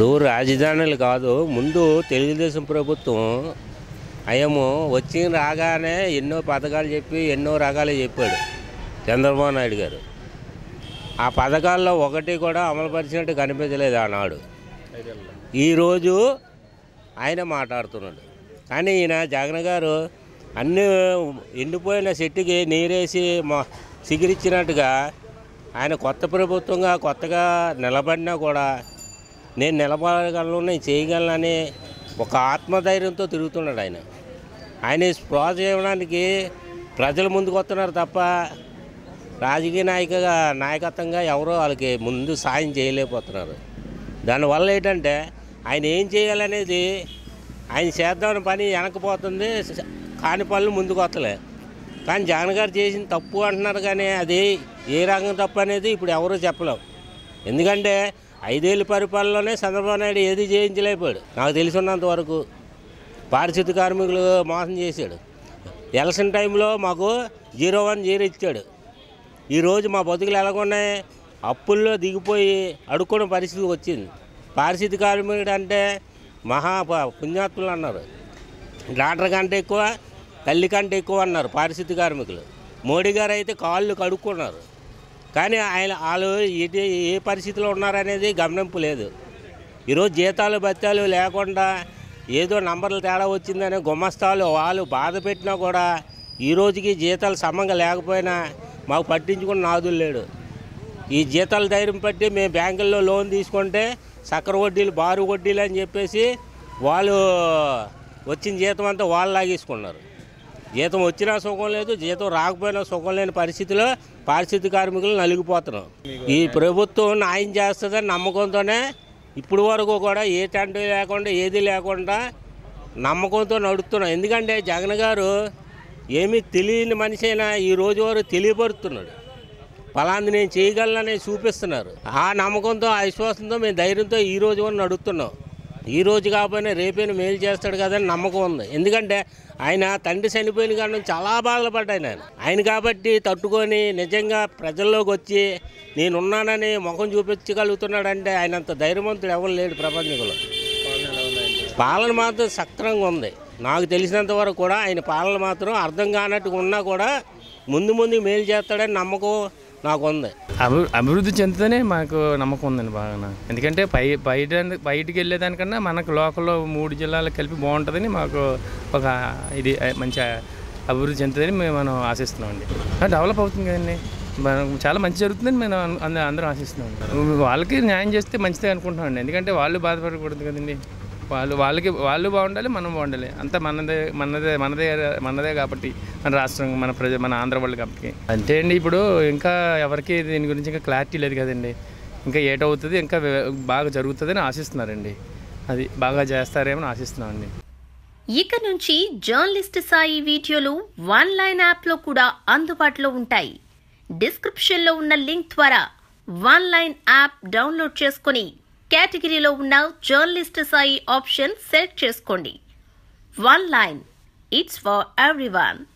ఇప్పుడు రాజధానులు కాదు ముందు తెలుగుదేశం ప్రభుత్వం అయ్యము వచ్చి రాగానే ఎన్నో పథకాలు చెప్పి ఎన్నో రకాలు చెప్పాడు చంద్రబాబు నాయుడు గారు ఆ పథకాల్లో ఒకటి కూడా అమలుపరిచినట్టు కనిపించలేదు ఆనాడు ఈరోజు ఆయన మాట్లాడుతున్నాడు కానీ ఈయన జగన్ గారు అన్ని ఎండిపోయిన చెట్టుకి నీరేసి మా సిగిరిచ్చినట్టుగా ఆయన కొత్త ప్రభుత్వంగా కొత్తగా నిలబడినా కూడా నేను నిలబడగలను నేను చేయగలనని ఒక ఆత్మధైర్యంతో తిరుగుతున్నాడు ఆయన ఆయన స్పృహ చేయడానికి ప్రజలు ముందుకు వస్తున్నారు తప్ప రాజకీయ నాయకగా నాయకత్వంగా ఎవరో వాళ్ళకి ముందు సాయం చేయలేకపోతున్నారు దానివల్ల ఏంటంటే ఆయన ఏం చేయాలనేది ఆయన చేద్దామని పని వెనకపోతుంది కాని పనులు ముందుకు వస్తలే కానీ జగన్ గారు చేసిన తప్పు అంటున్నారు కానీ అది ఏ రంగం తప్పు అనేది ఇప్పుడు ఎవరూ చెప్పలేం ఎందుకంటే ఐదేళ్ళ పరిపాలనలోనే చంద్రబాబు నాయుడు ఏది చేయించలేకపోయాడు నాకు తెలిసినంత వరకు పారిశుద్ధ కార్మికులు మోసం చేశాడు ఎలక్షన్ టైంలో మాకు జీరో వన్ జీరో ఇచ్చాడు ఈరోజు మా బతుకులు ఎలాగున్నాయి అప్పుల్లో దిగిపోయి అడుక్కునే పరిస్థితి వచ్చింది పారిశుద్ధ కార్మికుడు అంటే మహా ప- పుణ్యాత్ములు అన్నారు డాక్టర్ కంటే ఎక్కువ తల్లి కంటే ఎక్కువ అన్నారు పారిశుద్ధ కార్మికులు మోడీ గారు అయితే కాళ్ళు కడుక్కున్నారు కానీ ఆయన వాళ్ళు ఎటు ఏ పరిస్థితిలో ఉన్నారనేది గమనింపు లేదు ఈరోజు జీతాలు బత్తాలు లేకుండా ఏదో నంబర్లు తేడా వచ్చిందని గుమస్తాలు వాళ్ళు బాధ పెట్టినా కూడా ఈ రోజుకి జీతాలు సమంగా లేకపోయినా మాకు పట్టించుకుని నాదులు లేడు ఈ జీతాల ధైర్యం పట్టి మేము బ్యాంకుల్లో లోన్ తీసుకుంటే చక్కెర వడ్డీలు బారు వడ్డీలు అని చెప్పేసి వాళ్ళు వచ్చిన జీతం అంతా వాళ్ళు లాగేసుకున్నారు జీతం వచ్చినా సుఖం లేదు జీతం రాకపోయినా సుఖం లేని పరిస్థితిలో పారిశుద్ధ కార్మికులు నలిగిపోతున్నాం ఈ ప్రభుత్వం న్యాయం చేస్తుందని నమ్మకంతోనే ఇప్పుడు వరకు కూడా ఏ టెంట్ లేకుండా ఏది లేకుండా నమ్మకంతో నడుస్తున్నాం ఎందుకంటే జగన్ గారు ఏమీ తెలియని మనిషి అయినా ఈ రోజు వరకు తెలియపరుస్తున్నాడు ఫలాంది నేను చేయగలనని చూపిస్తున్నారు ఆ నమ్మకంతో ఆ విశ్వాసంతో మేము ధైర్యంతో ఈ రోజు వరకు నడుస్తున్నాం ఈ రోజు కాకపోయినా రేపైనా మేలు చేస్తాడు కదని నమ్మకం ఉంది ఎందుకంటే ఆయన తండ్రి చనిపోయిన కాడ నుంచి చాలా బాధపడ్డాను ఆయన ఆయన కాబట్టి తట్టుకొని నిజంగా ప్రజల్లోకి వచ్చి నేనున్నానని ముఖం చూపించగలుగుతున్నాడంటే ఆయన అంత ధైర్యవంతుడు ఎవరు లేడు ప్రపంచంలో పాలన మాత్రం సక్రంగా ఉంది నాకు తెలిసినంత వరకు కూడా ఆయన పాలన మాత్రం అర్థం కానట్టుగా ఉన్నా కూడా ముందు ముందు మేలు చేస్తాడని నమ్మకం నాకు ఉంది అభి అభివృద్ధి చెందుతూనే మాకు నమ్మకం ఉందండి బాగా ఎందుకంటే పై బయట బయటికి వెళ్ళేదానికన్నా మనకు లోకల్లో మూడు జిల్లాలకు కలిపి బాగుంటుందని మాకు ఒక ఇది ఆ, మంచి అభివృద్ధి చెందుతుందని మేము మనం ఆశిస్తున్నామండి ఆ, డెవలప్ అవుతుంది కదండి మనం చాలా మంచి జరుగుతుందని మేము అంద- అందరం ఆశిస్తున్నాం వాళ్ళకి న్యాయం చేస్తే మంచిదే అనుకుంటున్నామండి ఎందుకంటే వాళ్ళు బాధపడకూడదు కదండి వాళ్ళు వాళ్ళకి వాళ్ళు బాగుండాలి మనం బాగుండాలి అంతా మనదే మనదే మనదే మనదే కాబట్టి మన రాష్ట్రం మన ప్రజ మన ఆంధ్ర వాళ్ళు కాబట్టి అంతే అండి ఇప్పుడు ఇంకా ఎవరికి దీని గురించి ఇంకా క్లారిటీ లేదు కదండి ఇంకా ఏటవుతుంది ఇంకా వే- బాగా జరుగుతుందని ఆశిస్తున్నారండి అది బాగా చేస్తారేమని ఆశిస్తున్నామండి ఇక నుంచి జర్నలిస్ట్ సాయి వీడియోలు వన్ లైన్ యాప్లో కూడా అందుబాటులో ఉంటాయి డిస్క్రిప్షన్లో ఉన్న లింక్ ద్వారా వన్ లైన్ యాప్ డౌన్లోడ్ చేసుకుని కేటగిరీలో ఉన్న జర్నలిస్ట్ సాయి ఆప్షన్ సెలెక్ట్ చేసుకోండి one line it's for everyone